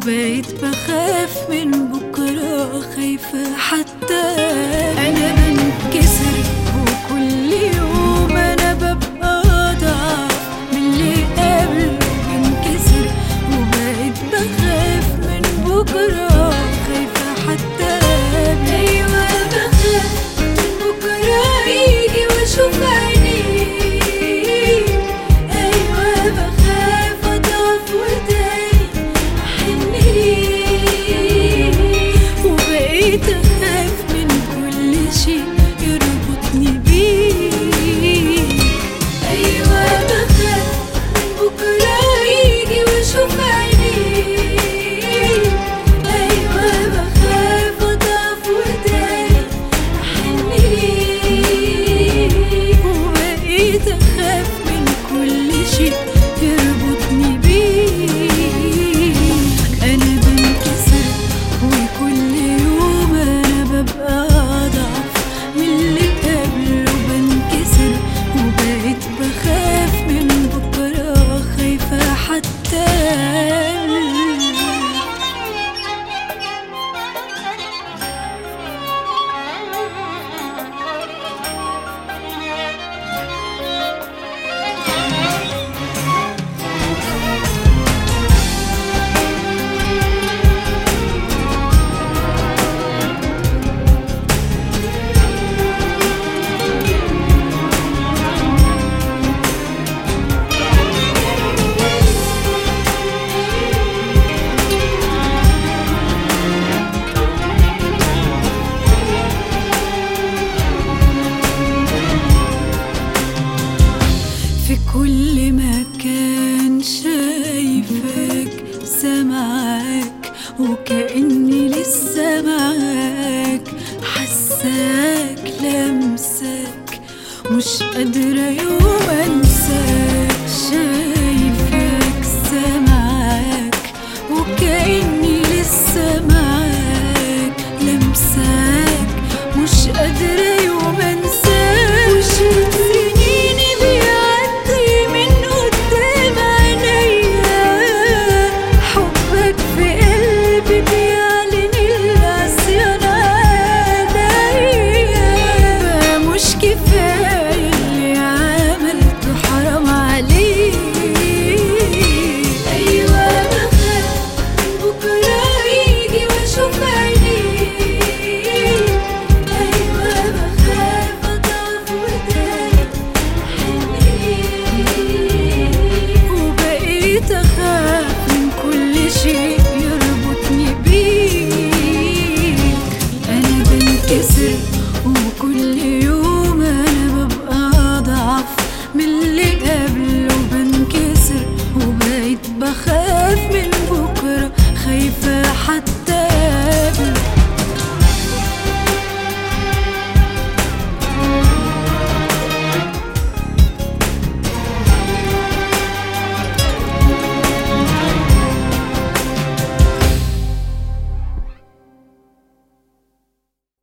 وبقيت بخاف من بكرة خايفة حتى أنا بنكسر وكل يوم أنا ببقى أضعف من اللي قبل بنكسر وبقيت بخاف من بكرة خايفة حتى أيوة بخاف من بكرة يجي وأشوف عينيه أيوة بخاف أضعف وتاني أحن ليه وبقيت أخاف من كل شيء يربطني بيه أيوة بخاف من بكرة يجي وأشوف عينيه أيوة بخاف أضعف وتاني أحن ليه وبقيت أخاف من كل شيء يربطني بيه أنا بنكسر وكل يوم أنا ببقى أضعف من اللي قبله بنكسر وبقيت بخاف من بكرة خايفة حتى في كل مكان شايفك سامعك وكأني لسه معاك حساك لمسك مش قادرة يوم انساك شايفك سامعك وكأني لسه معاك لمساك مش قادرة يوم انساك وشوف سنيني بيعدي من قدام عينيا حبك في قلبي بيعلن العصيان عليا بقى مش كفاية اللي عملته حرام عليك أيوة بخاف بكرة يجي وأشوف عينيه أيوة بخاف أضعف وتاني أحن ليه وبقيت أخاف من كل شيء يربطني بيك أنا بنكسر